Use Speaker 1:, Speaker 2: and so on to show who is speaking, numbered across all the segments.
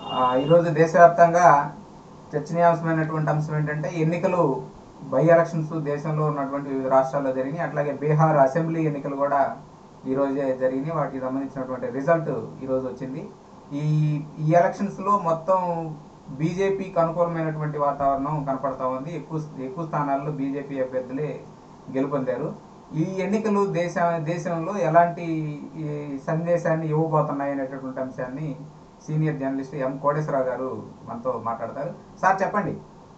Speaker 1: ఆ, ఈరోజు దేశవ్యాప్తంగా చర్చనీయాంశమైనటువంటి అంశం ఏంటంటే ఎన్నికలు బై ఎలక్షన్స్ దేశంలో ఉన్నటువంటి వివిధ రాష్ట్రాల్లో జరిగినాయి అట్లాగే బీహార్ అసెంబ్లీ ఎన్నికలు కూడా ఈ రోజే జరిగినాయి వాటికి సంబంధించినటువంటి రిజల్ట్ ఈ రోజు వచ్చింది ఈ ఈ ఎలక్షన్స్ లో మొత్తం బీజేపీకి అనుకూలమైనటువంటి వాతావరణం కనపడతా ఉంది ఎక్కువ ఎక్కువ స్థానాల్లో బీజేపీ అభ్యర్థులే గెలుపొందారు ఈ ఎన్నికలు దేశ దేశంలో ఎలాంటి ఈ సందేశాన్ని ఇవ్వబోతున్నాయి అనేటటువంటి అంశాన్ని సీనియర్ జర్నలిస్ట్ ఎం కోటేశ్వరరావు గారు మనతో మాట్లాడతారు సార్ చెప్పండి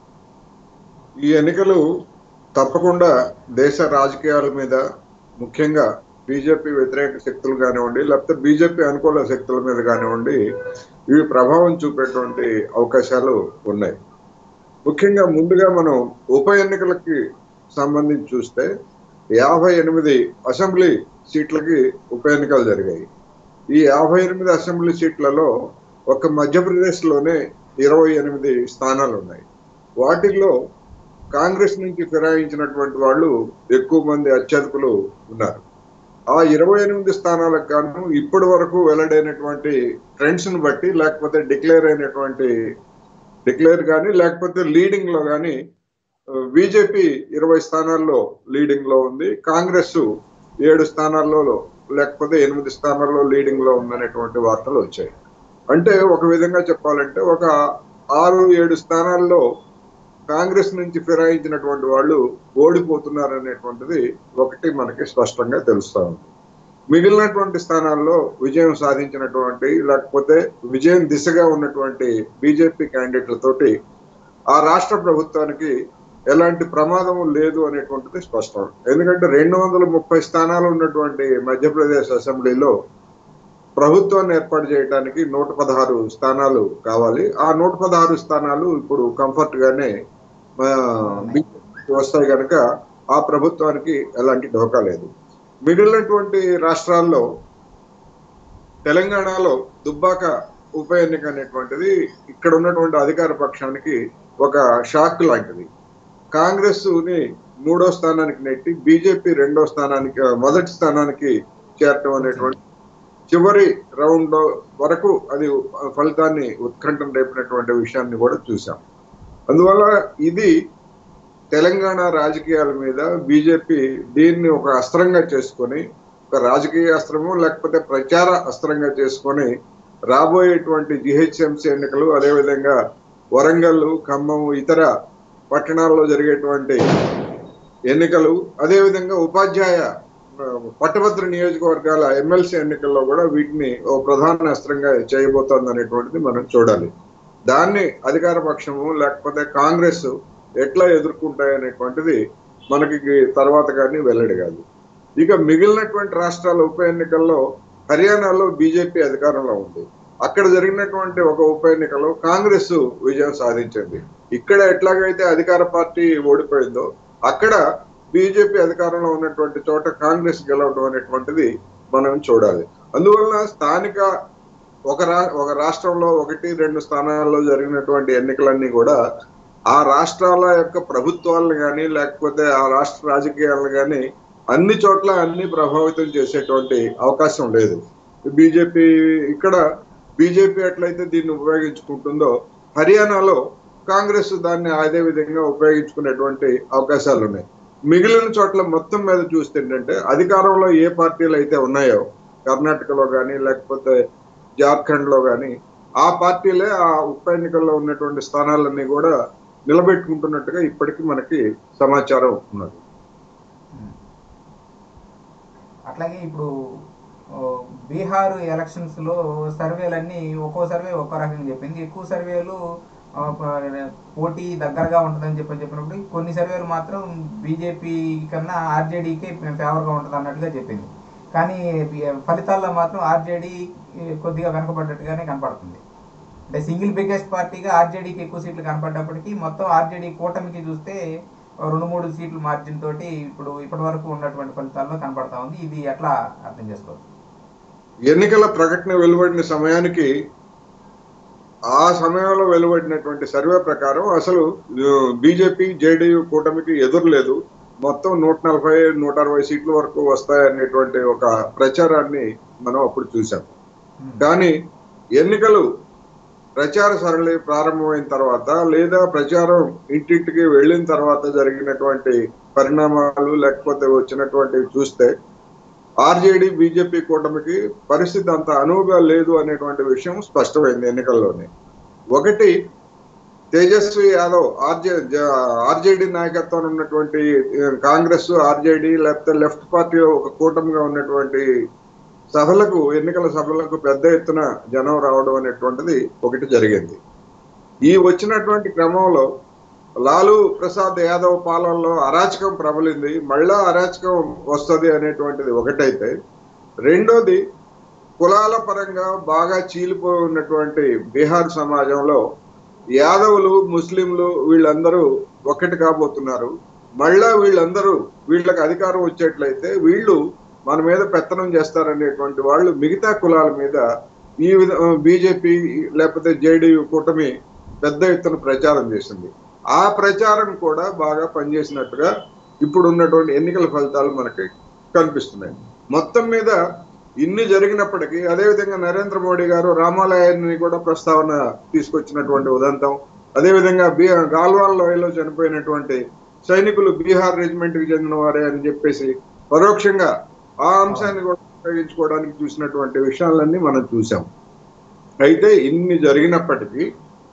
Speaker 2: ఈ ఎన్నికలు తప్పకుండా దేశ రాజకీయాల మీద ముఖ్యంగా బీజేపీ వ్యతిరేక శక్తులు కానివ్వండి లేకపోతే బీజేపీ అనుకూల శక్తుల మీద కానివ్వండి ఇవి ప్రభావం చూపేటువంటి అవకాశాలు ఉన్నాయి ముఖ్యంగా ముందుగా మనం ఉప ఎన్నికలకి సంబంధించి చూస్తే యాభై ఎనిమిది అసెంబ్లీ సీట్లకి ఉప ఎన్నికలు జరిగాయి ఈ యాభై ఎనిమిది అసెంబ్లీ సీట్లలో ఒక మధ్యప్రదేశ్లోనే ఇరవై ఎనిమిది స్థానాలు ఉన్నాయి వాటిల్లో కాంగ్రెస్ నుంచి ఫిరాయించినటువంటి వాళ్ళు ఎక్కువ మంది అత్యధికులు ఉన్నారు ఆ ఇరవై ఎనిమిది స్థానాలకు గాను ఇప్పటి వరకు వెల్లడైనటువంటి ట్రెండ్స్ ను బట్టి లేకపోతే డిక్లేర్ అయినటువంటి డిక్లేర్ కానీ లేకపోతే లీడింగ్ లో కానీ బీజేపీ ఇరవై స్థానాల్లో లీడింగ్ లో ఉంది కాంగ్రెస్ ఏడు స్థానాల్లో లేకపోతే ఎనిమిది స్థానాల్లో లీడింగ్ లో ఉందనేటువంటి వార్తలు వచ్చాయి అంటే ఒక విధంగా చెప్పాలంటే ఒక ఆరు ఏడు స్థానాల్లో కాంగ్రెస్ నుంచి ఫిరాయించినటువంటి వాళ్ళు ఓడిపోతున్నారు అనేటువంటిది ఒకటి మనకి స్పష్టంగా తెలుస్తా ఉంది మిగిలినటువంటి స్థానాల్లో విజయం సాధించినటువంటి లేకపోతే విజయం దిశగా ఉన్నటువంటి బీజేపీ క్యాండిడేట్లతోటి ఆ రాష్ట్ర ప్రభుత్వానికి ఎలాంటి ప్రమాదం లేదు అనేటువంటిది స్పష్టం ఎందుకంటే రెండు వందల ముప్పై స్థానాలు ఉన్నటువంటి మధ్యప్రదేశ్ అసెంబ్లీలో ప్రభుత్వాన్ని ఏర్పాటు చేయడానికి నూట పదహారు స్థానాలు కావాలి ఆ నూట పదహారు స్థానాలు ఇప్పుడు కంఫర్ట్ గానే ఆ, BJP వస్తాయి కనుక ఆ ప్రభుత్వానికి ఎలాంటి ఢోకా లేదు మిగిలినటువంటి రాష్ట్రాల్లో తెలంగాణలో దుబ్బాక ఉప ఎన్నిక అనేటువంటిది ఇక్కడ ఉన్నటువంటి అధికార పక్షానికి ఒక షాక్ లాంటిది కాంగ్రెస్ ని మూడో స్థానానికి నెట్టి బీజేపీ రెండో స్థానానికి ఆ, మొదటి స్థానానికి చేరటం అనేటువంటి చివరి రౌండ్ వరకు అది ఫలితాన్ని ఉత్కంఠం రేపినటువంటి విషయాన్ని కూడా చూసాం అందువల్ల ఇది తెలంగాణ రాజకీయాల మీద బీజేపీ దీన్ని ఒక అస్త్రంగా చేసుకొని ఒక రాజకీయ అస్త్రము లేకపోతే ప్రచార అస్త్రంగా చేసుకొని రాబోయేటువంటి జిహెచ్ఎంసీ ఎన్నికలు అదేవిధంగా వరంగల్ ఖమ్మం ఇతర పట్టణాల్లో జరిగేటువంటి ఎన్నికలు అదేవిధంగా ఉపాధ్యాయ ఆ, పట్టభద్ర నియోజకవర్గాల ఎమ్మెల్సీ ఎన్నికల్లో కూడా వీటిని ఓ ప్రధాన అస్త్రంగా చేయబోతోంది అనేటువంటిది మనం చూడాలి దాన్ని అధికార పక్షము లేకపోతే కాంగ్రెస్ ఎట్లా ఎదుర్కొంటాయి అనేటువంటిది మనకి తర్వాత కానీ వెల్లడి కాదు ఇక మిగిలినటువంటి రాష్ట్రాల ఉప ఎన్నికల్లో హర్యానాలో బీజేపీ అధికారంలో ఉంది అక్కడ జరిగినటువంటి ఒక ఉప ఎన్నికలో కాంగ్రెస్ విజయం సాధించింది ఇక్కడ ఎట్లాగైతే అధికార పార్టీ ఓడిపోయిందో అక్కడ బీజేపీ అధికారంలో ఉన్నటువంటి చోట కాంగ్రెస్ గెలవడం అనేటువంటిది మనం చూడాలి అందువలన స్థానిక ఒక రా ఒక రాష్ట్రంలో ఒకటి రెండు స్థానాల్లో జరిగినటువంటి ఎన్నికలన్నీ కూడా ఆ రాష్ట్రాల యొక్క ప్రభుత్వాలను కానీ లేకపోతే ఆ రాష్ట్ర రాజకీయాలను కానీ అన్ని చోట్ల అన్ని ప్రభావితం చేసేటువంటి అవకాశం లేదు బీజేపీ ఇక్కడ బీజేపీ ఎట్లయితే దీన్ని ఉపయోగించుకుంటుందో హర్యానాలో కాంగ్రెస్ దాన్ని అదే విధంగా ఉపయోగించుకునేటువంటి అవకాశాలు ఉన్నాయి మిగిలిన చోట్ల మొత్తం మీద చూస్తే ఏంటంటే అధికారంలో ఏ పార్టీలు అయితే ఉన్నాయో కర్ణాటకలో కానీ లేకపోతే జార్ఖండ్ లో కానీ ఆ పార్టీలే ఆ ఉప ఎన్నికల్లో ఉన్నటువంటి స్థానాలన్నీ కూడా నిలబెట్టుకుంటున్నట్టుగా ఇప్పటికీ మనకి సమాచారం ఉన్నది
Speaker 1: అట్లాగే ఇప్పుడు ఓ, బీహార్ ఎలక్షన్స్ లో సర్వేలన్నీ ఒక్కో సర్వే ఒక్కో రకంగా చెప్పింది ఎక్కువ సర్వేలు ఆ, ప- పోటీ దగ్గరగా ఉంటుందని చెప్పి చెప్పినప్పుడు కొన్ని సర్వేలు మాత్రం బీజేపీ కన్నా ఆర్జేడీకే ఫేవర్గా ఉంటుంది అన్నట్టుగా చెప్పింది కానీ బి- ఫలితాల్లో మాత్రం ఆర్జేడీ కొద్దిగా వెనకబడ్డట్టుగానే కనపడుతుంది అంటే సింగిల్ బిగ్గెస్ట్ పార్టీగా ఆర్జేడీకి ఎక్కువ సీట్లు కనపడ్డప్పటికీ మొత్తం ఆర్జేడీ కూటమికి చూస్తే ఓ రెండు మూడు సీట్ల మార్జిన్ తోటి ఇప్పుడు ఇప్పటి వరకు ఉన్నటువంటి ఫలితాల్లో కనపడతా ఉంది ఇది ఎట్లా అర్థం చేసుకోవచ్చు
Speaker 2: ఎన్నికల ప్రకటన వెలువడిన సమయానికి ఆ సమయంలో వెలువడినటువంటి సర్వే ప్రకారం అసలు బీజేపీ జేడీయూ కూటమికి ఎదురులేదు మొత్తం నూట నలభై నూట అరవై సీట్ల వరకు వస్తాయనేటువంటి ఒక ప్రచారాన్ని మనం అప్పుడు చూసాం కానీ ఎన్నికలు ప్రచార సరళి ప్రారంభమైన తర్వాత లేదా ప్రచారం ఇంటింటికి వెళ్ళిన తర్వాత జరిగినటువంటి పరిణామాలు లేకపోతే వచ్చినటువంటివి చూస్తే ఆర్జేడి బీజేపీ కూటమికి పరిస్థితి అంత అనువుగా లేదు అనేటువంటి విషయం స్పష్టమైంది ఎన్నికల్లోనే ఒకటి తేజస్వి యాదవ్ ఆర్జే ఆర్జేడి నాయకత్వం ఉన్నటువంటి ఆ, కాంగ్రెస్ ఆర్జేడి లేకపోతే లెఫ్ట్ పార్టీ ఒక కూటమిగా ఉన్నటువంటి సభలకు ఎన్నికల సభలకు పెద్ద ఎత్తున జనం రావడం అనేటువంటిది ఒకటి జరిగింది ఈ వచ్చినటువంటి క్రమంలో లాలూ ప్రసాద్ యాదవ్ పాలనలో అరాచకం ప్రబలింది మళ్ళా అరాచకం వస్తుంది అనేటువంటిది ఒకటైతే రెండోది కులాల పరంగా బాగా చీలిపోయి ఉన్నటువంటి బీహార్ సమాజంలో యాదవులు ముస్లింలు వీళ్ళందరూ ఒక్కటి కాబోతున్నారు మళ్ళా వీళ్ళందరూ వీళ్ళకి అధికారం వచ్చేట్లయితే వీళ్ళు మన మీద పెత్తనం చేస్తారనేటువంటి వాళ్ళు మిగతా కులాల మీద ఈ విధ బీజేపీ లేకపోతే జేడీయూ కూటమి పెద్ద ఎత్తున ప్రచారం చేసింది ఆ ప్రచారం కూడా బాగా పనిచేసినట్టుగా ఇప్పుడు ఉన్నటువంటి ఎన్నికల ఫలితాలు మనకి కనిపిస్తున్నాయి మొత్తం మీద ఇన్ని జరిగినప్పటికీ అదేవిధంగా నరేంద్ర మోడీ గారు రామాలయాన్ని కూడా ప్రస్తావన తీసుకొచ్చినటువంటి ఉదంతం అదేవిధంగా బీ గాల్వాన్ లోయలో చనిపోయినటువంటి సైనికులు బీహార్ రెజిమెంట్ కి చెందిన వారే అని చెప్పేసి పరోక్షంగా ఆ అంశాన్ని కూడా ఉపయోగించుకోవడానికి చూసినటువంటి విషయాలన్నీ మనం చూసాం అయితే ఇన్ని జరిగినప్పటికీ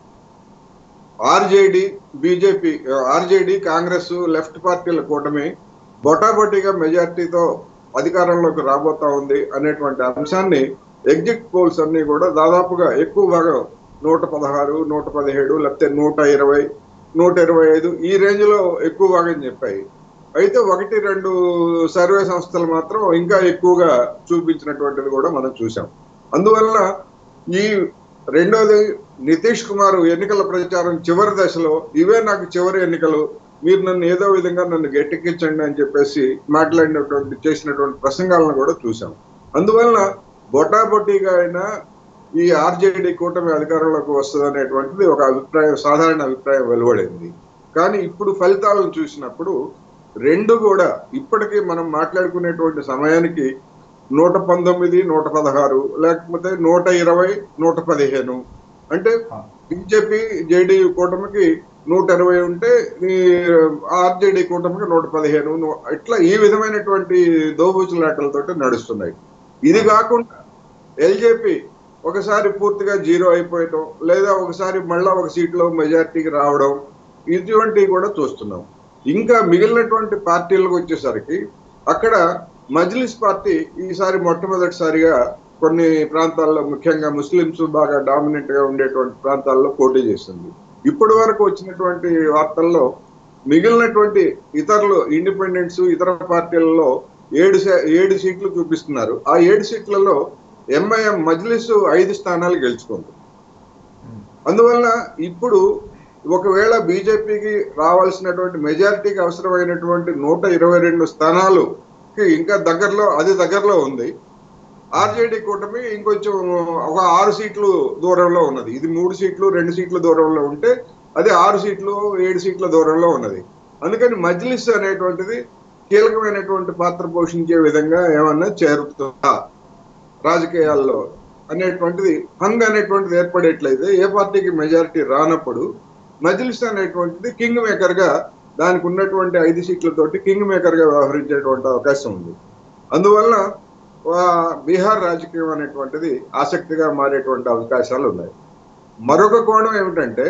Speaker 2: RJD BJP RJD Congress left పార్టీల కూటమి బొటాబొటీగా మెజార్టీతో అధికారంలోకి రాబోతా ఉంది అనేటువంటి అంశాన్ని ఎగ్జిట్ పోల్స్ అన్ని కూడా దాదాపుగా ఎక్కువ భాగం నూట పదహారు నూట పదిహేడు లేకపోతే నూట ఇరవై నూట ఇరవై ఐదు ఈ రేంజ్ లో ఎక్కువ భాగం చెప్పాయి అయితే ఒకటి రెండు సర్వే సంస్థలు మాత్రం ఇంకా ఎక్కువగా చూపించినటువంటిది కూడా మనం చూసాం అందువలన ఈ రెండోది నితీష్ కుమార్ ఎన్నికల ప్రచారం చివరి దశలో ఇవే నాకు చివరి ఎన్నికలు మీరు నన్ను ఏదో విధంగా నన్ను గట్టెక్కించండి అని చెప్పేసి మాట్లాడినటువంటి చేసినటువంటి ప్రసంగాలను కూడా చూసాం అందువలన బొటాబొటీగా అయినా ఈ ఆర్జేడీ కూటమి అధికారంలోకి వస్తుంది అనేటువంటిది ఒక అభిప్రాయం సాధారణ అభిప్రాయం వెలువడింది కానీ ఇప్పుడు ఫలితాలను చూసినప్పుడు రెండు కూడా ఇప్పటికీ మనం మాట్లాడుకునేటువంటి సమయానికి నూట పంతొమ్మిది నూట పదహారు లేకపోతే నూట ఇరవై నూట పదిహేను అంటే బీజేపీ జేడీయూ కూటమికి నూట ఇరవై ఉంటే ఈ ఆర్జేడీ కూటమికి నూట పదిహేను ను- ఇట్లా ఈ విధమైనటువంటి దోబూచులాటలతోటి నడుస్తున్నాయి ఇది కాకుండా ఎల్జేపీ ఒకసారి పూర్తిగా జీరో అయిపోయటం లేదా ఒకసారి మళ్ళా ఒక సీట్లో మెజార్టీకి రావడం ఇటువంటివి కూడా చూస్తున్నాం ఇంకా మిగిలినటువంటి పార్టీలకు వచ్చేసరికి అక్కడ మజ్లిస్ పార్టీ ఈసారి మొట్టమొదటిసారిగా కొన్ని ప్రాంతాల్లో ముఖ్యంగా ముస్లింస్ బాగా డామినెంట్ గా ఉండేటువంటి ప్రాంతాల్లో పోటీ చేస్తుంది ఇప్పటి వరకు వచ్చినటువంటి వార్తల్లో మిగిలినటువంటి ఇతరులు ఇండిపెండెంట్స్ ఇతర పార్టీలలో ఏడు సే- ఏడు సీట్లు చూపిస్తున్నారు ఆ ఏడు సీట్లలో ఎంఐఎం మజ్లిస్ ఐదు స్థానాలు గెలుచుకుంది అందువల్ల ఇప్పుడు ఒకవేళ బీజేపీకి రావాల్సినటువంటి మెజారిటీకి అవసరమైనటువంటి నూట ఇరవై రెండు స్థానాలుకి ఇంకా దగ్గరలో అది దగ్గరలో ఉంది ఆర్జేడీ కూటమి ఇంకొంచెం ఒక ఆరు సీట్లు దూరంలో ఉన్నది ఇది మూడు సీట్లు రెండు సీట్ల దూరంలో ఉంటే అది ఆరు సీట్లు ఏడు సీట్ల దూరంలో ఉన్నది అందుకని మజ్లిస్ అనేటువంటిది కీలకమైనటువంటి పాత్ర పోషించే విధంగా ఏమన్నా చేరుతుందా రాజకీయాల్లో అనేటువంటిది హంగ్ అనేటువంటిది ఏర్పడేట్లయితే ఏ పార్టీకి మెజారిటీ రానప్పుడు మజ్లిస్ అనేటువంటిది కింగ్ మేకర్ గా దానికి ఉన్నటువంటి ఐదు సీట్లతోటి కింగ్ మేకర్ గా వ్యవహరించేటువంటి అవకాశం ఉంది అందువల్ల ఆ, బీహార్ రాజకీయం అనేటువంటిది ఆసక్తిగా మారేటువంటి అవకాశాలు ఉన్నాయి మరొక కోణం ఏమిటంటే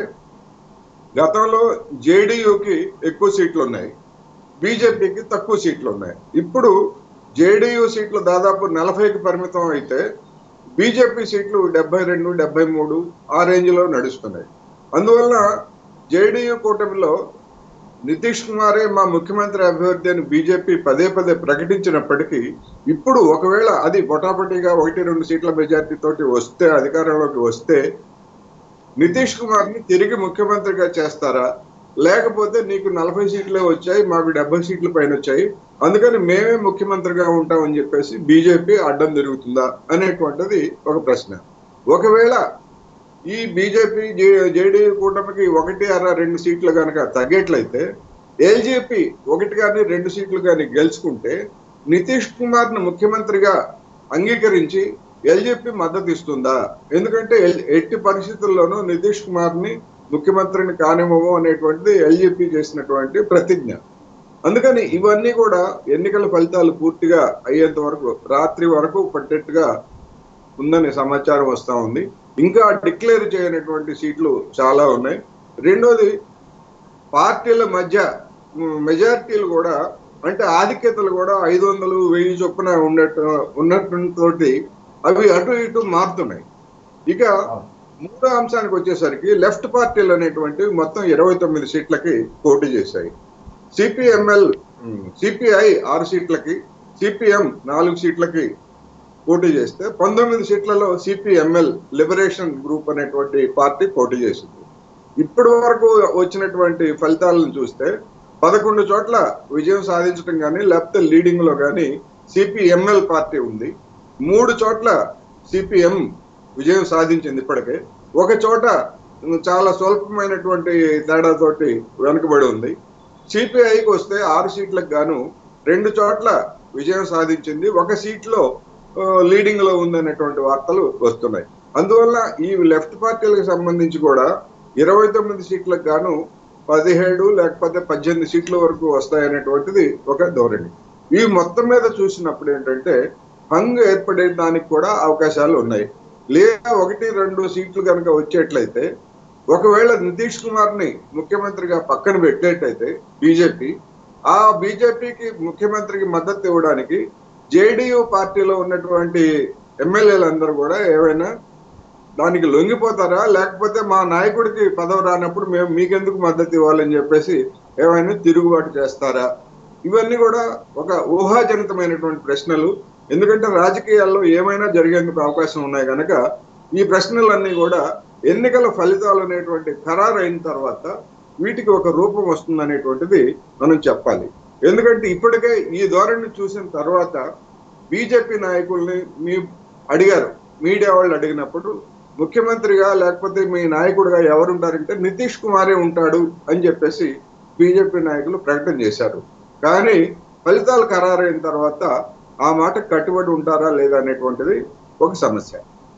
Speaker 2: గతంలో జేడీయూకి ఎక్కువ సీట్లు ఉన్నాయి బీజేపీకి తక్కువ సీట్లు ఉన్నాయి ఇప్పుడు జేడీయూ సీట్లు దాదాపు నలభైకి పరిమితం అయితే బీజేపీ సీట్లు డెబ్బై రెండు డెబ్బై మూడు ఆ రేంజ్ లో నడుస్తున్నాయి అందువల్ల జేడీయూ కూటమిలో నితీష్ కుమారే మా ముఖ్యమంత్రి అభ్యర్థి అని బీజేపీ పదే పదే ప్రకటించినప్పటికీ ఇప్పుడు ఒకవేళ అది బొటాబొటీగా ఒకటి రెండు సీట్ల మెజార్టీ తోటి వస్తే అధికారంలోకి వస్తే నితీష్ కుమార్ ని తిరిగి ముఖ్యమంత్రిగా చేస్తారా లేకపోతే నీకు నలభై సీట్లే వచ్చాయి మాకు డెబ్బై సీట్ల పైన వచ్చాయి అందుకని మేమే ముఖ్యమంత్రిగా ఉంటామని చెప్పేసి బీజేపీ అడ్డం తిరుగుతుందా అనేటువంటిది ఒక ప్రశ్న ఒకవేళ ఈ బీజేపీ జేడీయూ కూటమికి ఒకటి అర రెండు సీట్లు కనుక తగ్గేట్లయితే ఎల్జేపీ ఒకటి కానీ రెండు సీట్లు కానీ గెలుచుకుంటే నితీష్ కుమార్ ను ముఖ్యమంత్రిగా అంగీకరించి ఎల్జేపీ మద్దతు ఇస్తుందా ఎందుకంటే ఎల్- ఎట్టి పరిస్థితుల్లోనూ నితీష్ కుమార్ ని ముఖ్యమంత్రిని కానివ్వము అనేటువంటిది ఎల్జేపీ చేసినటువంటి ప్రతిజ్ఞ అందుకని ఇవన్నీ కూడా ఎన్నికల ఫలితాలు పూర్తిగా అయ్యేంత వరకు రాత్రి వరకు పట్టేట్టుగా ఉందని సమాచారం వస్తా ఉంది ఇంకా డిక్లేర్ చేయనటువంటి సీట్లు చాలా ఉన్నాయి రెండోది పార్టీల మధ్య ఉమ్, మెజారిటీలు కూడా అంటే ఆధిక్యతలు కూడా ఐదు వందలు వెయ్యి చొప్పున ఉన్నట్టు ఉన్నటువంటి అవి అటు ఇటు మారుతున్నాయి ఇక
Speaker 1: అవును.
Speaker 2: మూడో అంశానికి వచ్చేసరికి లెఫ్ట్ పార్టీలు అనేటువంటివి మొత్తం ఇరవై తొమ్మిది సీట్లకి పోటీ చేశాయి సిపిఎంఎల్ సిపిఐ ఆరు సీట్లకి సిపిఎం నాలుగు సీట్లకి పోటీ చేస్తే పంతొమ్మిది సీట్లలో సిపిఎంఎల్ లిబరేషన్ గ్రూప్ అనేటువంటి పార్టీ పోటీ చేసింది ఇప్పటి వరకు వచ్చినటువంటి ఫలితాలను చూస్తే పదకొండు చోట్ల విజయం సాధించడం కానీ లేకపోతే లీడింగ్ లో కానీ సిపిఎంఎల్ పార్టీ ఉంది మూడు చోట్ల సిపిఎం విజయం సాధించింది ఇప్పటికే ఒక చోట చాలా స్వల్పమైనటువంటి తేడాతోటి వెనుకబడి ఉంది సిపిఐకి వస్తే ఆరు సీట్లకు గాను రెండు చోట్ల విజయం సాధించింది ఒక సీట్లో ఆ, లీడింగ్ లో ఉందనేటువంటి వార్తలు వస్తున్నాయి అందువల్ల ఈ లెఫ్ట్ పార్టీలకు సంబంధించి కూడా ఇరవై తొమ్మిది సీట్లకు గాను పదిహేడు లేకపోతే పద్దెనిమిది సీట్ల వరకు వస్తాయనేటువంటిది ఒక ధోరణి ఈ మొత్తం మీద చూసినప్పుడు ఏంటంటే హంగ్ ఏర్పడే దానికి కూడా అవకాశాలు ఉన్నాయి లేదా ఒకటి రెండు సీట్లు కనుక వచ్చేట్లయితే ఒకవేళ నితీష్ కుమార్ ని ముఖ్యమంత్రిగా పక్కన పెట్టేటైతే బీజేపీ ఆ బీజేపీకి ముఖ్యమంత్రికి మద్దతు ఇవ్వడానికి జేడీయూ పార్టీలో ఉన్నటువంటి ఎమ్మెల్యేలందరూ కూడా ఏమైనా దానికి లొంగిపోతారా లేకపోతే మా నాయకుడికి పదవి రానప్పుడు మేము మీకెందుకు మద్దతు ఇవ్వాలని చెప్పేసి ఏమైనా తిరుగుబాటు చేస్తారా ఇవన్నీ కూడా ఒక ఊహాజనితమైనటువంటి ప్రశ్నలు ఎందుకంటే రాజకీయాల్లో ఏమైనా జరిగేందుకు అవకాశం ఉన్నాయి కనుక ఈ ప్రశ్నలన్నీ కూడా ఎన్నికల ఫలితాలు అనేటువంటి ఖరారు అయిన తర్వాత వీటికి ఒక రూపం వస్తుందనేటువంటిది మనం చెప్పాలి ఎందుకంటే ఇప్పటికే ఈ ధోరణి చూసిన తర్వాత బీజేపీ నాయకుల్ని మీ అడిగారు మీడియా వాళ్ళు అడిగినప్పుడు ముఖ్యమంత్రిగా లేకపోతే మీ నాయకుడిగా ఎవరుంటారంటే నితీష్ కుమారే ఉంటాడు అని చెప్పేసి బీజేపీ నాయకులు ప్రకటన చేశారు కానీ ఫలితాలు ఖరారైన తర్వాత ఆ మాట కట్టుబడి ఉంటారా లేదా అనేటువంటిది ఒక సమస్య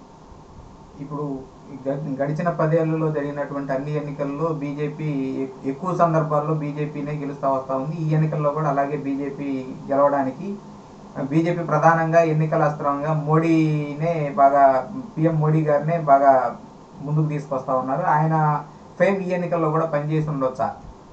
Speaker 1: ఇప్పుడు ఈ గ- గడిచిన పదేళ్లలో జరిగినటువంటి అన్ని ఎన్నికల్లో బీజేపీ ఎ- ఎక్కువ సందర్భాల్లో బీజేపీనే గెలుస్తా వస్తా ఉంది ఈ ఎన్నికల్లో కూడా అలాగే బీజేపీ గెలవడానికి బీజేపీ ప్రధానంగా ఎన్నికల అస్త్రంగా మోడీనే బాగా పిఎం మోడీ గారినే బాగా ముందుకు తీసుకొస్తా ఉన్నారు ఆయన ఫేమ్ ఈ ఎన్నికల్లో కూడా పనిచేసి ఉండొచ్చా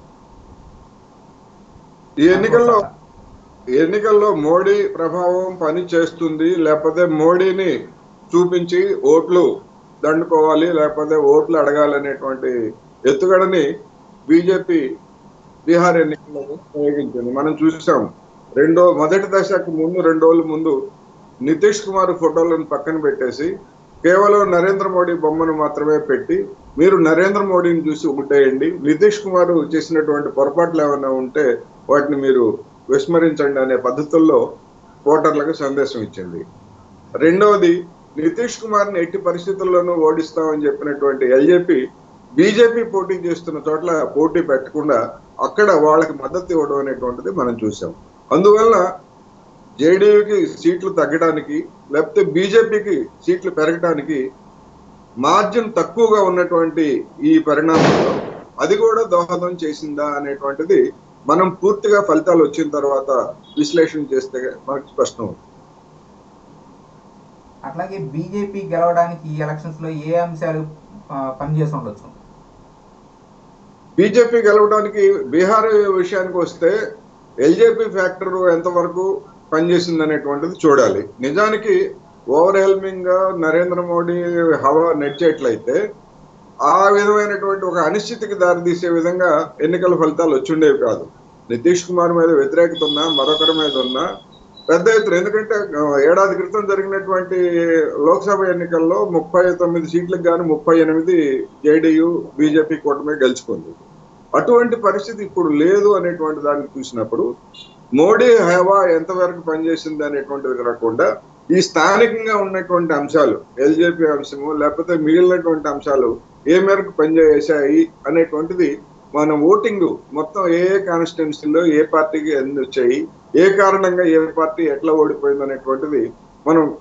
Speaker 2: ఈ ఎన్నికల్లో ఈ ఎన్నికల్లో మోడీ ప్రభావం పని చేస్తుంది లేకపోతే మోడీని చూపించి ఓట్లు దండుకోవాలి లేకపోతే ఓట్లు అడగాలనేటువంటి ఎత్తుగడని బీజేపీ బీహార్ ఎన్నికల్లో ప్రయోగించింది మనం చూసాం రెండో మొదటి దశకు ముందు రెండు రోజుల ముందు నితీష్ కుమార్ ఫోటోలను పక్కన పెట్టేసి కేవలం నరేంద్ర మోడీ బొమ్మను మాత్రమే పెట్టి మీరు నరేంద్ర మోడీని చూసి ఓటేయండి నితీష్ కుమార్ చేసినటువంటి పొరపాట్లు ఏమైనా ఉంటే వాటిని మీరు విస్మరించండి అనే పద్ధతుల్లో ఓటర్లకు సందేశం ఇచ్చింది రెండవది నితీష్ కుమార్ ని ఎట్టి పరిస్థితుల్లోనూ ఓడిస్తామని చెప్పినటువంటి ఎల్జేపీ బీజేపీ పోటీ చేస్తున్న చోట్ల పోటీ పెట్టకుండా అక్కడ వాళ్ళకి మద్దతు ఇవ్వడం అనేటువంటిది మనం చూసాం అందువల్ల జేడీయూకి సీట్లు తగ్గడానికి లేకపోతే బీజేపీకి సీట్లు పెరగడానికి మార్జిన్ తక్కువగా ఉన్నటువంటి ఈ పరిణామంలో అది కూడా దోహదం చేసిందా అనేటువంటిది మనం పూర్తిగా ఫలితాలు వచ్చిన తర్వాత విశ్లేషణ చేస్తే మనకు స్పష్టం అవుతుంది.
Speaker 1: అట్లాగే బీజేపీ గెలవడానికి ఈ ఎలక్షన్స్ లో ఏ అంశాలు ఆ, పనిచేసి ఉండొచ్చు
Speaker 2: బీజేపీ గెలవడానికి బీహార్ విషయానికి వస్తే ఎల్జేపీ ఫ్యాక్టర్ ఎంతవరకు పనిచేసింది అనేటువంటిది చూడాలి నిజానికి ఓవర్ హెల్మింగ్ గా నరేంద్ర మోడీ హవా నడిచేట్లయితే ఆ విధమైనటువంటి ఒక అనిశ్చితికి దారితీసే విధంగా ఎన్నికల ఫలితాలు వచ్చిండేవి కాదు నితీష్ కుమార్ మీద వ్యతిరేకత ఉన్నా మరొకరి మీద ఉన్నా పెద్ద ఎత్తున ఎందుకంటే ఆ, ఏడాది క్రితం జరిగినటువంటి లోక్సభ ఎన్నికల్లో ముప్పై తొమ్మిది సీట్లకు గాను ముప్పై ఎనిమిది జేడీయూ బీజేపీ కూటమి గెలుచుకుంది అటువంటి పరిస్థితి ఇప్పుడు లేదు అనేటువంటి దాన్ని చూసినప్పుడు మోడీ హవా ఎంతవరకు పనిచేసింది అనేటువంటిది కాకుండా ఈ స్థానికంగా ఉన్నటువంటి అంశాలు ఎల్జేపీ అంశము లేకపోతే మిగిలినటువంటి అంశాలు ఏ మేరకు పనిచేసాయి అనేటువంటిది మన ఓటింగ్ మొత్తం ఏ ఏ కాన్స్టిట్యున్సీలో ఏ పార్టీకి ఎన్ని వచ్చాయి ఏ కారణంగా ఏ పార్టీ ఎట్లా ఓడిపోయింది అనేటువంటిది మనం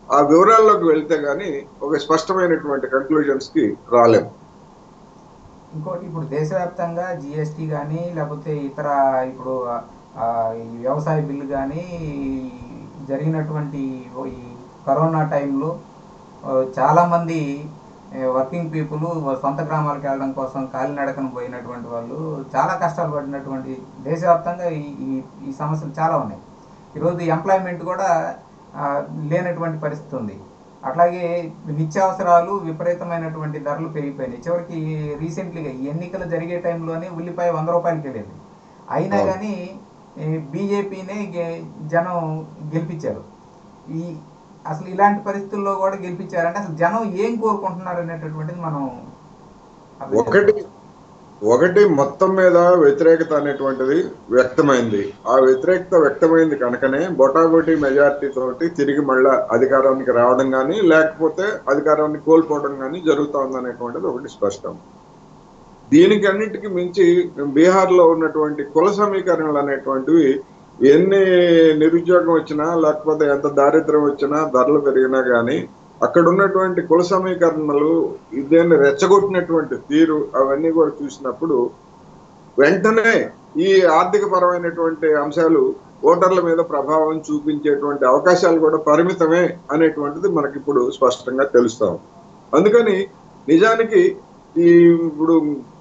Speaker 2: ఆ వివరాల్లోకి వెళ్తే గానీ ఒక స్పష్టమైనటువంటి కన్క్లూజన్స్ కి రాలేము
Speaker 1: ఇంకోటి ఇప్పుడు దేశవ్యాప్తంగా జిఎస్టీ కానీ లేకపోతే ఇతర ఇప్పుడు ఆ, ఈ వ్యవసాయ బిల్లు కానీ జరిగినటువంటి ఈ కరోనా టైంలో ఆ, చాలామంది వర్కింగ్ పీపుల్ సొంత గ్రామాలకు వెళ్ళడం కోసం కాలినడకను పోయినటువంటి వాళ్ళు చాలా కష్టాలు పడినటువంటి దేశవ్యాప్తంగా ఈ ఈ ఈ సమస్యలు చాలా ఉన్నాయి ఈరోజు ఎంప్లాయ్మెంట్ కూడా ఆ, లేనటువంటి పరిస్థితి ఉంది అట్లాగే నిత్యావసరాలు విపరీతమైనటువంటి ధరలు పెరిగిపోయినాయి చివరికి రీసెంట్లీగా ఈ ఎన్నికలు జరిగే టైంలోనే ఉల్లిపాయ వంద రూపాయలకి వెళ్ళేది అయినా
Speaker 2: అవును.
Speaker 1: కానీ బీజేపీనే జనం గెలిపించారు ఈ అసలు ఇలాంటి పరిస్థితుల్లో కూడా గెలిపించారంటే అసలు జనం ఏం కోరుకుంటున్నారు అనేటటువంటిది మనం అర్థం
Speaker 2: ఒకటి
Speaker 1: చేసుకోవాలి.
Speaker 2: ఒకటి మొత్తం మీద వ్యతిరేకత అనేటువంటిది వ్యక్తమైంది ఆ వ్యతిరేకత వ్యక్తమైంది కనుకనే బొటాబొటి మెజారిటీ తోటి తిరిగి మళ్ళా అధికారానికి రావడం కానీ లేకపోతే అధికారాన్ని కోల్పోవడం కానీ జరుగుతోంది అనేటువంటిది ఒకటి స్పష్టం దీనికి అన్నిటికీ మించి బీహార్ లో ఉన్నటువంటి కుల సమీకరణలు అనేటువంటివి ఎన్ని నిరుద్యోగం వచ్చినా లేకపోతే ఎంత దారిద్ర్యం వచ్చినా ధరలు పెరిగినా కానీ అక్కడ ఉన్నటువంటి కుల సమీకరణలు ఇదేన్ని రెచ్చగొట్టినటువంటి తీరు అవన్నీ కూడా చూసినప్పుడు వెంటనే ఈ ఆర్థిక పరమైనటువంటి అంశాలు ఓటర్ల మీద ప్రభావం చూపించేటువంటి అవకాశాలు కూడా పరిమితమే అనేటువంటిది మనకి ఇప్పుడు స్పష్టంగా తెలుస్తాం అందుకని నిజానికి ఈ ఇప్పుడు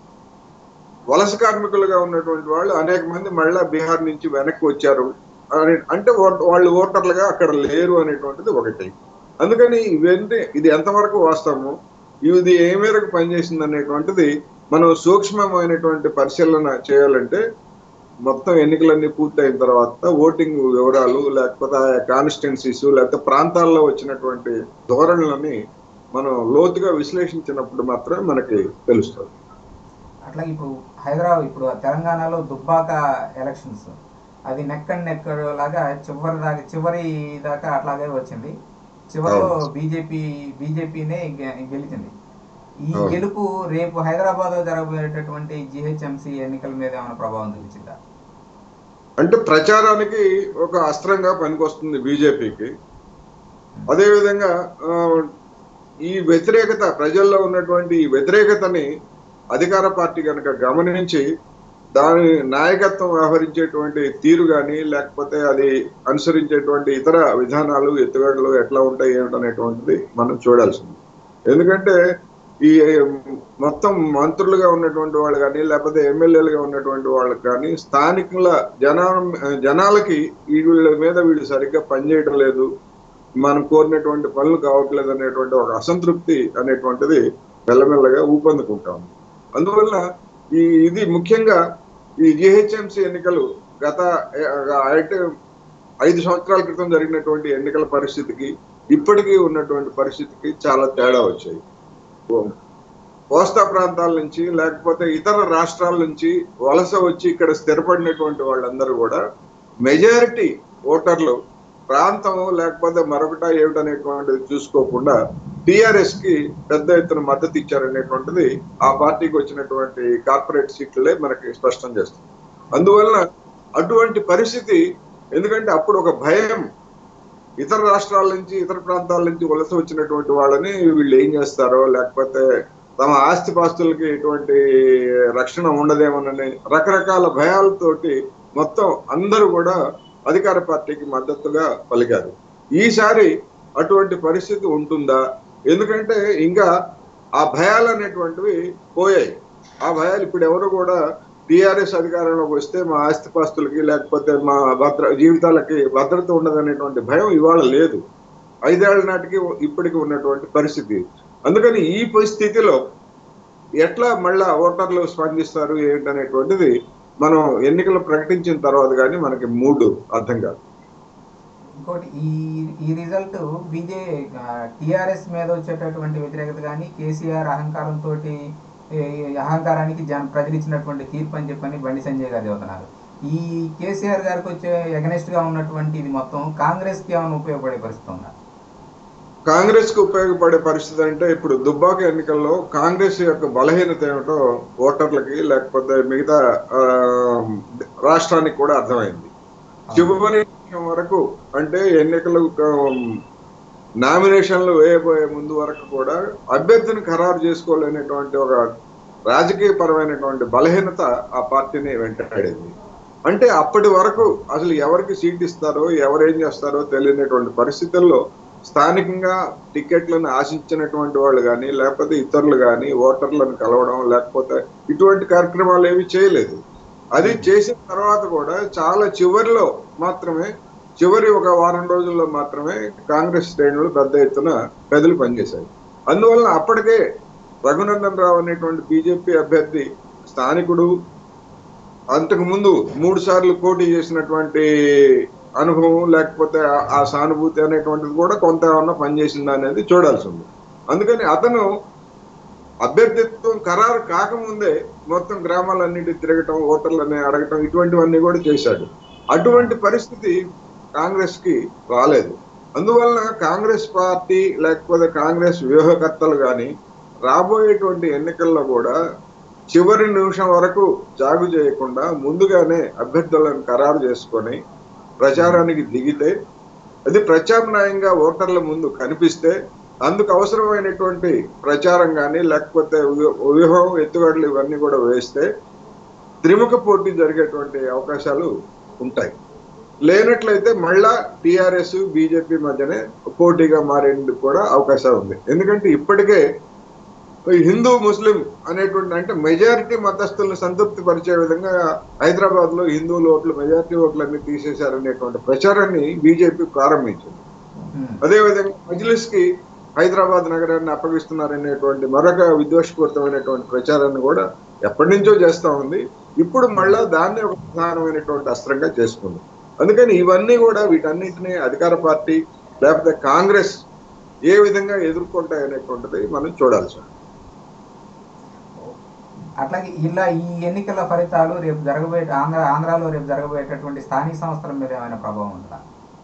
Speaker 2: వలస కార్మికులుగా ఉన్నటువంటి వాళ్ళు అనేక మంది మళ్ళా బీహార్ నుంచి వెనక్కి వచ్చారు అని అంటే ఓ- వాళ్ళు ఓటర్లుగా అక్కడ లేరు అనేటువంటిది ఒకటి అందుకని ఇవన్నీ ఇది ఎంతవరకు వాస్తవము ఇది ఏ మేరకు పనిచేసింది అనేటువంటిది మనం సూక్ష్మమైనటువంటి పరిశీలన చేయాలంటే మొత్తం ఎన్నికలన్నీ పూర్తయిన తర్వాత ఓటింగ్ వివరాలు లేకపోతే ఆయా కాన్స్టిట్యున్సీస్ లేకపోతే ప్రాంతాల్లో వచ్చినటువంటి ధోరణులని మనం లోతుగా విశ్లేషించినప్పుడు మాత్రమే మనకి తెలుస్తుంది
Speaker 1: అట్లాగే ఇప్పుడు హైదరాబాద్ ఇప్పుడు తెలంగాణలో దుబ్బాక ఎలక్షన్స్ అది నెక్ అండ్ నెక్ లాగా చివరి దాకా చివరి దాకా అట్లాగే వచ్చింది చివరిలో
Speaker 2: అవును.
Speaker 1: బీజేపీ బీజేపీనే గెలిచింది ఈ
Speaker 2: అవును.
Speaker 1: గెలుపు రేపు హైదరాబాద్ లో జరగబోయేటటువంటి జిహెచ్ఎంసీ ఎన్నికల మీద ఏమైనా ప్రభావం చూపించిందా
Speaker 2: అంటే ప్రచారానికి ఒక అస్త్రంగా పనికొస్తుంది బీజేపీకి అదేవిధంగా ఆ, ఈ వ్యతిరేకత ప్రజల్లో ఉన్నటువంటి ఈ వ్యతిరేకతని అధికార పార్టీ కనుక గమనించి దాని నాయకత్వం వ్యవహరించేటువంటి తీరు కానీ లేకపోతే అది అనుసరించేటువంటి ఇతర విధానాలు ఎత్తుగడలు ఎట్లా ఉంటాయి ఏమిటనేటువంటిది మనం చూడాల్సింది ఎందుకంటే ఈ మొత్తం మంత్రులుగా ఉన్నటువంటి వాళ్ళు కానీ లేకపోతే ఎమ్మెల్యేలుగా ఉన్నటువంటి వాళ్ళకి కానీ స్థానికుల జనా జనాలకి ఈ వీళ్ళ మీద వీళ్ళు సరిగ్గా పనిచేయడం లేదు మనం కోరినటువంటి పనులు కావట్లేదు అనేటువంటి ఒక అసంతృప్తి అనేటువంటిది మెల్లమెల్లగా ఊపందుకుంటాం అందువల్ల ఈ ఇది ముఖ్యంగా ఈ జిహెచ్ఎంసీ ఎన్నికలు గత ఆ, అంటే ఐదు సంవత్సరాల క్రితం జరిగినటువంటి ఎన్నికల పరిస్థితికి ఇప్పటికీ ఉన్నటువంటి పరిస్థితికి చాలా తేడా వచ్చాయి ఓ- కోస్తా ప్రాంతాల నుంచి లేకపోతే ఇతర రాష్ట్రాల నుంచి వలస వచ్చి ఇక్కడ స్థిరపడినటువంటి వాళ్ళందరూ కూడా మెజారిటీ ఓటర్లు ప్రాంతం లేకపోతే మరొకట ఏమిటనేటువంటిది చూసుకోకుండా టిఆర్ఎస్ కి పెద్ద ఎత్తున మద్దతు ఇచ్చారనేటువంటిది ఆ పార్టీకి వచ్చినటువంటి కార్పొరేట్ సీట్లే మనకి స్పష్టం చేస్తుంది అందువలన అటువంటి పరిస్థితి ఎందుకంటే అప్పుడు ఒక భయం ఇతర రాష్ట్రాల నుంచి ఇతర ప్రాంతాల నుంచి వలస వచ్చినటువంటి వాళ్ళని వీళ్ళు ఏం చేస్తారో లేకపోతే తమ ఆస్తిపాస్తులకి ఎటువంటి రక్షణ ఉండదేమోనని రకరకాల భయాలతోటి మొత్తం అందరూ కూడా అధికార పార్టీకి మద్దతుగా పలికారు ఈసారి అటువంటి పరిస్థితి ఉంటుందా ఎందుకంటే ఇంకా ఆ భయాలు అనేటువంటివి పోయాయి ఆ భయాలు ఇప్పుడు ఎవరు కూడా టిఆర్ఎస్ అధికారంలోకి వస్తే మా ఆస్తిపాస్తులకి లేకపోతే మా భద్ర జీవితాలకి భద్రత ఉండదనేటువంటి భయం ఇవాళ లేదు ఐదేళ్ల నాటికి ఇప్పటికి ఉన్నటువంటి పరిస్థితి అందుకని ఈ పరిస్థితిలో ఎట్లా మళ్ళా ఓటర్లు స్పందిస్తారు ఏంటనేటువంటిది మనం ఎన్నికలు ప్రకటించిన తర్వాత కానీ మనకి మూడు అర్థం కాదు
Speaker 1: ఇంకోటి ఈ ఈ రిజల్ట్ బీజే టిఆర్ఎస్ మీద వచ్చేటటువంటి వ్యతిరేకత కానీ కేసీఆర్ అహంకారంతో అహంకారానికి జన ప్రజలు ఇచ్చినటువంటి తీర్పు అని చెప్పని బండి సంజయ్ గారు చెబుతున్నారు ఈ కేసీఆర్ గారికి వచ్చే ఎగనెస్ట్ గా ఉన్నటువంటి ఇది మొత్తం కాంగ్రెస్ కి ఏమైనా ఉపయోగపడే పరిస్థితి ఉందా
Speaker 2: కాంగ్రెస్ కు ఉపయోగపడే పరిస్థితి అంటే ఇప్పుడు దుబ్బాక ఎన్నికల్లో కాంగ్రెస్ యొక్క బలహీనత ఏమిటో ఓటర్లకి లేకపోతే మిగతా ఆ, రాష్ట్రానికి కూడా అర్థమైంది చివరి నిమిషం వరకు అంటే ఎన్నికలు ఆ, నామినేషన్లు వేయబోయే ముందు వరకు కూడా అభ్యర్థిని ఖరారు చేసుకోలేనటువంటి ఒక రాజకీయ పరమైనటువంటి బలహీనత ఆ పార్టీని వెంటాడింది అంటే అప్పటి వరకు అసలు ఎవరికి సీట్ ఇస్తారో ఎవరేం చేస్తారో తెలియనటువంటి పరిస్థితుల్లో స్థానికంగా టికెట్లను ఆశించినటువంటి వాళ్ళు కానీ లేకపోతే ఇతరులు కానీ ఓటర్లను కలవడం లేకపోతే ఇటువంటి కార్యక్రమాలు ఏవి చేయలేదు అది చేసిన తర్వాత కూడా చాలా చివరిలో మాత్రమే చివరి ఒక వారం రోజుల్లో మాత్రమే కాంగ్రెస్ శ్రేణులు పెద్ద ఎత్తున కదిలి పనిచేశాయి అందువలన అప్పటికే రఘునందన్ రావు అనేటువంటి బీజేపీ అభ్యర్థి స్థానికుడు అంతకు ముందు మూడు సార్లు పోటీ చేసినటువంటి అనుభవం లేకపోతే ఆ- ఆ సానుభూతి అనేటువంటిది కూడా కొంత ఏమన్నా పనిచేసిందా అనేది చూడాల్సి ఉంది అందుకని అతను అభ్యర్థిత్వం ఖరారు కాకముందే మొత్తం గ్రామాలన్నిటి తిరగటం ఓటర్లని అడగటం ఇటువంటివన్నీ కూడా చేశాడు అటువంటి పరిస్థితి కాంగ్రెస్ కి రాలేదు అందువలన కాంగ్రెస్ పార్టీ లేకపోతే కాంగ్రెస్ వ్యూహకర్తలు కానీ రాబోయేటువంటి ఎన్నికల్లో కూడా చివరి నిమిషం వరకు జాగు చేయకుండా ముందుగానే అభ్యర్థులను ఖరారు చేసుకొని ప్రచారానికి దిగితే అది ప్రత్యామ్నాయంగా ఓటర్ల ముందు కనిపిస్తే అందుకు అవసరమైనటువంటి ప్రచారం కానీ లేకపోతే వ్యూహ- వ్యూహం ఎత్తుగడలు ఇవన్నీ కూడా వేస్తే త్రిముఖ పోటీ జరిగేటువంటి అవకాశాలు ఉంటాయి లేనట్లయితే మళ్ళా టిఆర్ఎస్ బీజేపీ మధ్యనే పోటీగా మారేందుకు కూడా అవకాశం ఉంది ఎందుకంటే ఇప్పటికే ఈ హిందూ ముస్లిం అనేటువంటి అంటే మెజారిటీ మతస్థులను సంతృప్తి పరిచే విధంగా హైదరాబాద్ లో హిందువుల ఓట్లు మెజారిటీ ఓట్లన్నీ తీసేశారనేటువంటి ప్రచారాన్ని బీజేపీ ప్రారంభించింది
Speaker 1: ఉమ్,
Speaker 2: అదేవిధంగా మజ్లిస్ కి హైదరాబాద్ నగరాన్ని అప్పగిస్తున్నారనేటువంటి మరొక విద్వేషపూరితమైనటువంటి ప్రచారాన్ని కూడా ఎప్పటి నుంచో చేస్తా ఉంది ఇప్పుడు మళ్ళా దాన్ని ఒక ప్రధానమైనటువంటి అస్త్రంగా చేసుకుంది అందుకని ఇవన్నీ కూడా వీటన్నిటిని అధికార పార్టీ లేకపోతే కాంగ్రెస్ ఏ విధంగా ఎదుర్కొంటాయి అనేటువంటిది మనం చూడాల్సి ఉంది
Speaker 1: అట్లాగే ఇలా ఈ ఎన్నికల ఫలితాలు రేపు జరగబోయే ఆంధ్ర ఆంధ్రాలో రేపు జరగబోయేటటువంటి స్థానిక సంస్థల మీద ఏమైనా ప్రభావం ఉందా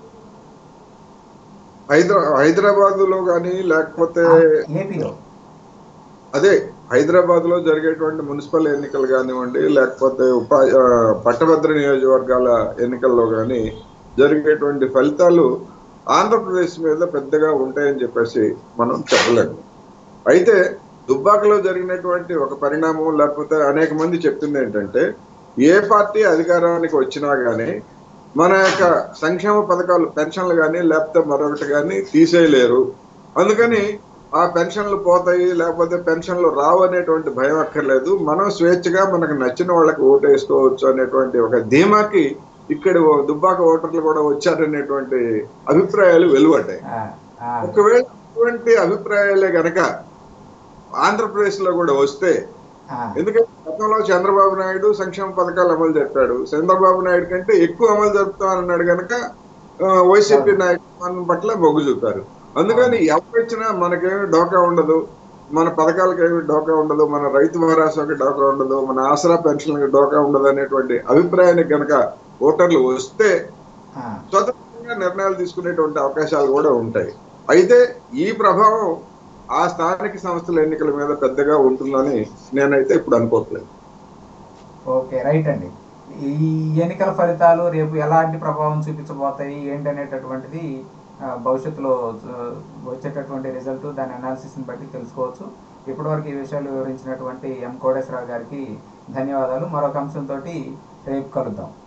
Speaker 2: హైదరా హైదరాబాద్ లో కానీ లేకపోతే
Speaker 1: ఏపీలో
Speaker 2: అదే హైదరాబాద్ లో జరిగేటువంటి మున్సిపల్ ఎన్నికలు కానివ్వండి లేకపోతే ఉపా ఆ, పట్టభద్ర నియోజకవర్గాల ఎన్నికల్లో కానీ జరిగేటువంటి ఫలితాలు ఆంధ్రప్రదేశ్ మీద పెద్దగా ఉంటాయని చెప్పేసి మనం చెప్పలేము అయితే దుబ్బాకలో జరిగినటువంటి ఒక పరిణామం లేకపోతే అనేక మంది చెప్తుంది ఏంటంటే ఏ పార్టీ అధికారానికి వచ్చినా గానీ మన యొక్క సంక్షేమ పథకాలు పెన్షన్లు కానీ లేకపోతే మరొకటి కానీ తీసేయలేరు అందుకని ఆ పెన్షన్లు పోతాయి లేకపోతే పెన్షన్లు రావు అనేటువంటి భయం అక్కర్లేదు మనం స్వేచ్ఛగా మనకు నచ్చిన వాళ్ళకి ఓటు వేసుకోవచ్చు అనేటువంటి ఒక ధీమాకి ఇక్కడ ఓ దుబ్బాక ఓటర్లు కూడా వచ్చారనేటువంటి అభిప్రాయాలు వెలువడ్డాయి
Speaker 1: ఆ, ఆ,
Speaker 2: ఒకవేళ అటువంటి అభిప్రాయాలే గనక ఆంధ్రప్రదేశ్ లో కూడా వస్తే
Speaker 1: ఆ,
Speaker 2: ఎందుకంటే గతంలో చంద్రబాబు నాయుడు సంక్షేమ పథకాలు అమలు జరిపాడు చంద్రబాబు నాయుడు కంటే ఎక్కువ అమలు జరుపుతామన్నాడు కనుక వైసీపీ నాయకుల పట్ల మొగ్గు చూపారు అందుకని ఎవరు వచ్చినా మనకేమి డోకా ఉండదు మన పథకాలకు ఏమి డోకా ఉండదు మన రైతు భరోసాకి డోకా ఉండదు మన ఆసరా పెన్షన్కి డోకా ఉండదు అనేటువంటి అభిప్రాయానికి గనక ఓటర్లు వస్తే
Speaker 1: ఆ,
Speaker 2: స్వతంత్రంగా నిర్ణయాలు తీసుకునేటువంటి అవకాశాలు కూడా ఉంటాయి అయితే ఈ ప్రభావం ఆ స్థానిక సంస్థల ఎన్నికల మీద పెద్దగా ఉంటుందని నేనైతే ఇప్పుడు అనుకోవట్లేదు
Speaker 1: ఓకే రైట్ అండి ఈ ఎన్నికల ఫలితాలు రేపు ఎలాంటి ప్రభావం చూపించబోతాయి ఏంటనేటటువంటిది ఆ, భవిష్యత్తులో ఆ, వచ్చేటటువంటి రిజల్ట్ దాని అనాలిసిస్ని బట్టి తెలుసుకోవచ్చు ఇప్పటివరకు ఈ విషయాలు వివరించినటువంటి ఎం కోటేశ్వరరావు గారికి ధన్యవాదాలు మరొక అంశంతో రేపు కలుద్దాం